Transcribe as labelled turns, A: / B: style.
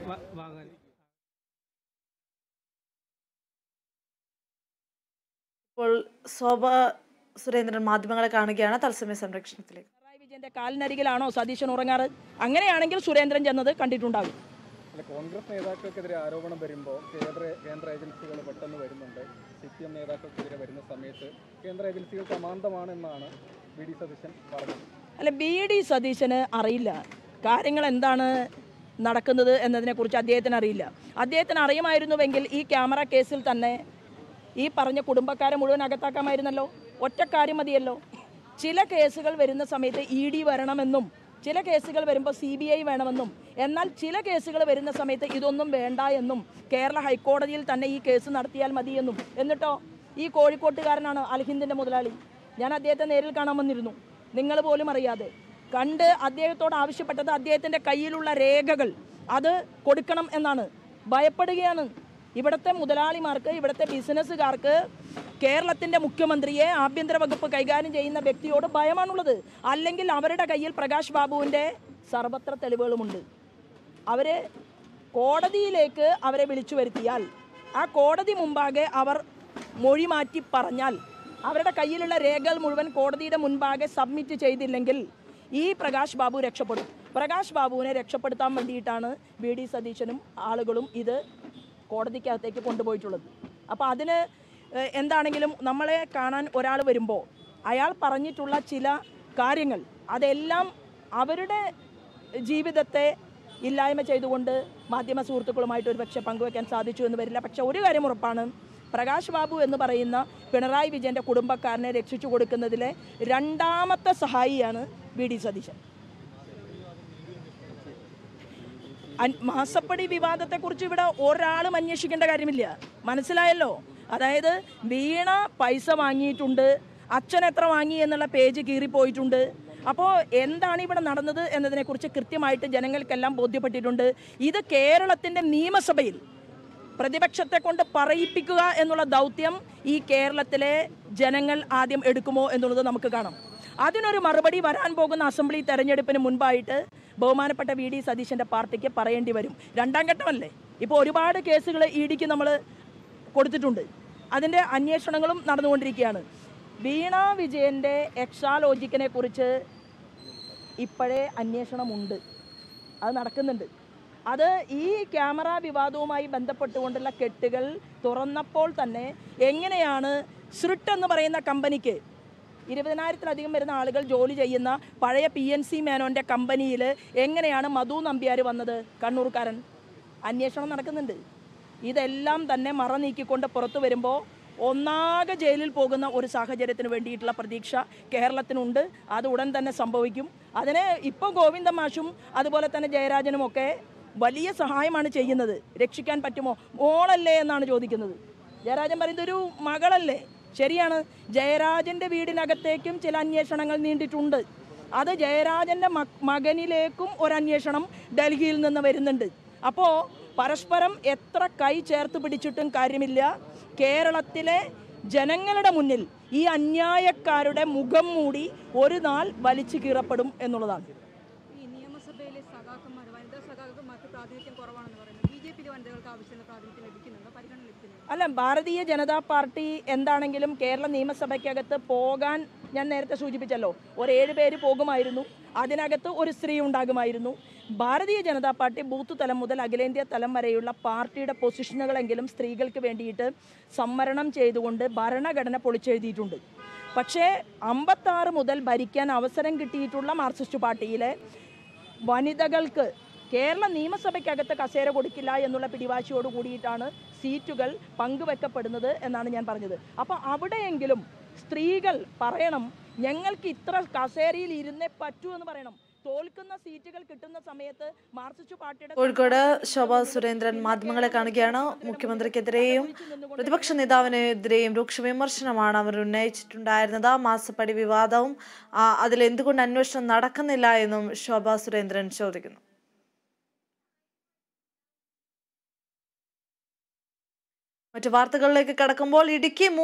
A: വാ- വാങ്ങാൻ
B: ഇപ്പോൾ ശോഭ സുരേന്ദ്രൻ മാധ്യമങ്ങളെ കാണുകയാണ് തത്സമയ സംരക്ഷണത്തിലേക്ക്
C: പിണറായി വിജയന്റെ കാലിനരികിലാണോ സതീശൻ ഉറങ്ങാറ് അങ്ങനെയാണെങ്കിൽ സുരേന്ദ്രൻ ചെന്നത് കണ്ടിട്ടുണ്ടാകും
D: അല്ല കോൺഗ്രസ് നേതാക്കൾക്കെതിരെ ആരോപണം വരുമ്പോൾ കേന്ദ്ര കേന്ദ്ര ഏജൻസികൾ പെട്ടെന്ന് വരുന്നുണ്ട് സി പി എം നേതാക്കൾക്കെതിരെ വരുന്ന സമയത്ത് കേന്ദ്ര ഏജൻസികൾക്ക് അമാന്തമാണെന്നാണ് വി ഡി സതീശൻ പറഞ്ഞത്
C: അല്ല ബി ഡി സതീശന് അറിയില്ല കാര്യങ്ങൾ എന്താണ് നടക്കുന്നത് എന്നതിനെക്കുറിച്ച് അദ്ദേഹത്തിന് അറിയില്ല അദ്ദേഹത്തിന് അറിയുമായിരുന്നുവെങ്കിൽ ഈ ക്യാമറ കേസിൽ തന്നെ ഈ പറഞ്ഞ കുടുംബക്കാരെ മുഴുവൻ അകത്താക്കാമായിരുന്നല്ലോ ഒറ്റ കാര്യം മതിയല്ലോ ചില കേസുകൾ വരുന്ന സമയത്ത് ഇ ഡി വരണമെന്നും ചില കേസുകൾ വരുമ്പോൾ സി ബി ഐ വേണമെന്നും എന്നാൽ ചില കേസുകൾ വരുന്ന സമയത്ത് ഇതൊന്നും വേണ്ട എന്നും കേരള ഹൈക്കോടതിയിൽ തന്നെ ഈ കേസ് നടത്തിയാൽ മതിയെന്നും എന്നിട്ടോ ഈ കോഴിക്കോട്ടുകാരനാണ് അൽഹിന്ദിൻ്റെ മുതലാളി ഞാൻ അദ്ദേഹത്തെ നേരിൽ കാണാൻ വന്നിരുന്നു നിങ്ങൾ പോലും അറിയാതെ കണ്ട് അദ്ദേഹത്തോട് ആവശ്യപ്പെട്ടത് അദ്ദേഹത്തിൻ്റെ കയ്യിലുള്ള രേഖകൾ അത് കൊടുക്കണം എന്നാണ് ഭയപ്പെടുകയാണ് ഇവിടുത്തെ മുതലാളിമാർക്ക് ഇവിടുത്തെ ബിസിനസ്സുകാർക്ക് കേരളത്തിൻ്റെ മുഖ്യമന്ത്രിയെ ആഭ്യന്തര വകുപ്പ് കൈകാര്യം ചെയ്യുന്ന വ്യക്തിയോട് ഭയമാണുള്ളത് അല്ലെങ്കിൽ അവരുടെ കയ്യിൽ പ്രകാശ് ബാബുവിൻ്റെ സർവത്ര തെളിവുകളുമുണ്ട് അവരെ കോടതിയിലേക്ക് അവരെ വിളിച്ചു വരുത്തിയാൽ ആ കോടതി മുമ്പാകെ അവർ മൊഴി മാറ്റി പറഞ്ഞാൽ അവരുടെ കയ്യിലുള്ള രേഖകൾ മുഴുവൻ കോടതിയുടെ മുൻപാകെ സബ്മിറ്റ് ചെയ്തില്ലെങ്കിൽ ഈ പ്രകാശ് ബാബു രക്ഷപ്പെടും പ്രകാശ് ബാബുവിനെ രക്ഷപ്പെടുത്താൻ വേണ്ടിയിട്ടാണ് വി ഡി സതീശനും ആളുകളും ഇത് കോടതിക്കകത്തേക്ക് കൊണ്ടുപോയിട്ടുള്ളത് അപ്പോൾ അതിന് ഏഹ്, എന്താണെങ്കിലും നമ്മളെ കാണാൻ ഒരാൾ വരുമ്പോൾ അയാൾ പറഞ്ഞിട്ടുള്ള ചില കാര്യങ്ങൾ അതെല്ലാം അവരുടെ ജീവിതത്തെ ഇല്ലായ്മ ചെയ്തുകൊണ്ട് മാധ്യമ സുഹൃത്തുക്കളുമായിട്ട് ഒരു പക്ഷേ പങ്കുവെക്കാൻ സാധിച്ചു എന്ന് വരില്ല പക്ഷെ ഒരു കാര്യം ഉറപ്പാണ് പ്രകാശ് ബാബു എന്ന് പറയുന്ന പിണറായി വിജയൻ്റെ കുടുംബക്കാരനെ രക്ഷിച്ചു കൊടുക്കുന്നതിലെ രണ്ടാമത്തെ സഹായിയാണ് വി ഡി സതീശൻ അൻ- മാസപ്പടി വിവാദത്തെക്കുറിച്ച് ഇവിടെ ഒരാളും അന്വേഷിക്കേണ്ട കാര്യമില്ല മനസ്സിലായല്ലോ അതായത് വീണ പൈസ വാങ്ങിയിട്ടുണ്ട് അച്ഛൻ എത്ര വാങ്ങി എന്നുള്ള പേജ് കീറിപ്പോയിട്ടുണ്ട് അപ്പോൾ എന്താണ് ഇവിടെ നടന്നത് എന്നതിനെക്കുറിച്ച് കൃത്യമായിട്ട് ജനങ്ങൾക്കെല്ലാം ബോധ്യപ്പെട്ടിട്ടുണ്ട് ഇത് കേരളത്തിൻ്റെ നിയമസഭയിൽ പ്രതിപക്ഷത്തെ കൊണ്ട് പറയിപ്പിക്കുക എന്നുള്ള ദൗത്യം ഈ കേരളത്തിലെ ജനങ്ങൾ ആദ്യം എടുക്കുമോ എന്നുള്ളത് നമുക്ക് കാണാം അതിനൊരു മറുപടി വരാൻ പോകുന്ന അസംബ്ലി തെരഞ്ഞെടുപ്പിന് മുൻപായിട്ട് ബഹുമാനപ്പെട്ട വി ഡി സതീശൻ്റെ പാർട്ടിക്ക് പറയേണ്ടി വരും രണ്ടാം ഘട്ടമല്ലേ ഇപ്പോൾ ഒരുപാട് കേസുകൾ ഇ ഡിക്ക് നമ്മൾ കൊടുത്തിട്ടുണ്ട് അതിൻ്റെ അന്വേഷണങ്ങളും നടന്നുകൊണ്ടിരിക്കുകയാണ് വീണ വിജയൻ്റെ എക്സാലോജിക്കിനെ കുറിച്ച് ഇപ്പോഴേ അന്വേഷണമുണ്ട് അത് നടക്കുന്നുണ്ട് അത് ഈ ക്യാമറ വിവാദവുമായി ബന്ധപ്പെട്ടുകൊണ്ടുള്ള കെട്ടുകൾ തുറന്നപ്പോൾ തന്നെ എങ്ങനെയാണ് സ്രിട്ട് എന്ന് പറയുന്ന കമ്പനിക്ക് ഇരുപതിനായിരത്തിലധികം വരുന്ന ആളുകൾ ജോലി ചെയ്യുന്ന പഴയ പി എൻ സി മേനോൻ്റെ കമ്പനിയിൽ എങ്ങനെയാണ് മധു നമ്പ്യാർ വന്നത് കണ്ണൂർക്കാരൻ അന്വേഷണം നടക്കുന്നുണ്ട് ഇതെല്ലാം തന്നെ മറ നീക്കിക്കൊണ്ട് പുറത്തു വരുമ്പോൾ ഒന്നാകെ ജയിലിൽ പോകുന്ന ഒരു സാഹചര്യത്തിന് വേണ്ടിയിട്ടുള്ള പ്രതീക്ഷ കേരളത്തിനുണ്ട് അത് ഉടൻ തന്നെ സംഭവിക്കും അതിന് ഇപ്പോൾ ഗോവിന്ദ മാഷും അതുപോലെ തന്നെ ജയരാജനും ഒക്കെ വലിയ സഹായമാണ് ചെയ്യുന്നത് രക്ഷിക്കാൻ പറ്റുമോ മോളല്ലേ എന്നാണ് ചോദിക്കുന്നത് ജയരാജൻ പറയുന്നത് ഒരു മകളല്ലേ ശരിയാണ് ജയരാജൻ്റെ വീടിനകത്തേക്കും ചില അന്വേഷണങ്ങൾ നീണ്ടിട്ടുണ്ട് അത് ജയരാജൻ്റെ മ- മകനിലേക്കും ഒരു അന്വേഷണം ഡൽഹിയിൽ നിന്ന് വരുന്നുണ്ട് അപ്പോൾ പരസ്പരം എത്ര കൈ ചേർത്ത് പിടിച്ചിട്ടും കാര്യമില്ല കേരളത്തിലെ ജനങ്ങളുടെ മുന്നിൽ ഈ അന്യായക്കാരുടെ മുഖം മൂടി ഒരു നാൾ വലിച്ചു കീറപ്പെടും എന്നുള്ളതാണ്
E: ഈ നിയമസഭയിലെ സഖാക്കന്മാർ വനിതാ സഖാക്കന്മാർക്ക് പ്രാതിനിധ്യം കുറവാണെന്ന് പറയുന്നത് ബി ജെ പിയിലെ വനിതകൾക്ക് ആവശ്യമുള്ള പ്രാതിനിധ്യം ലഭിക്കുന്നുണ്ടോ പരിഗണന ലഭിക്കുന്നുണ്ടോ
C: അല്ല ഭാരതീയ ജനതാ പാർട്ടി എന്താണെങ്കിലും കേരള നിയമസഭയ്ക്കകത്ത് പോകാൻ ഞാൻ നേരത്തെ സൂചിപ്പിച്ചല്ലോ ഒരു ഏഴ് പേര് പോകുമായിരുന്നു അതിനകത്ത് ഒരു സ്ത്രീ ഉണ്ടാകുമായിരുന്നു ഭാരതീയ ജനതാ പാർട്ടി ബൂത്ത് തലം മുതൽ അഖിലേന്ത്യാ തലം വരെയുള്ള പാർട്ടിയുടെ പൊസിഷനുകളെങ്കിലും സ്ത്രീകൾക്ക് വേണ്ടിയിട്ട് സംവരണം ചെയ്തുകൊണ്ട് ഭരണഘടന പൊളിച്ചെഴുതിയിട്ടുണ്ട് പക്ഷേ അമ്പത്താറ് മുതൽ ഭരിക്കാൻ അവസരം കിട്ടിയിട്ടുള്ള മാർക്സിസ്റ്റ് പാർട്ടിയിലെ വനിതകൾക്ക് കേരള നിയമസഭയ്ക്കകത്ത് കസേര കൊടുക്കില്ല എന്നുള്ള പിടിവാശിയോട് കൂടിയിട്ടാണ് സീറ്റുകൾ പങ്കുവെക്കപ്പെടുന്നത് എന്നാണ് ഞാൻ പറഞ്ഞത് അപ്പോൾ അവിടെയെങ്കിലും സ്ത്രീകൾ പറയണം ഞങ്ങൾക്ക് ഇത്ര കസേരയിൽ ഇരുന്നേ പറ്റൂ എന്ന് പറയണം തോൽക്കുന്ന സീറ്റുകൾ കിട്ടുന്ന സമയത്ത് മാർക്സിസ്റ്റ് പാർട്ടിയുടെ
B: കോഴിക്കോട് ശോഭ സുരേന്ദ്രൻ മാധ്യമങ്ങളെ കാണുകയാണ് മുഖ്യമന്ത്രിക്കെതിരെയും പ്രതിപക്ഷ നേതാവിനെതിരെയും രൂക്ഷ വിമർശനമാണ് അവർ ഉന്നയിച്ചിട്ടുണ്ടായിരുന്നത് മാസപ്പടി വിവാദവും ആ, അതിൽ എന്തുകൊണ്ട് അന്വേഷണം നടക്കുന്നില്ല എന്നും ശോഭ സുരേന്ദ്രൻ ചോദിക്കുന്നു മറ്റു വാർത്തകളിലേക്ക് കടക്കുമ്പോൾ ഇടുക്കി മൂ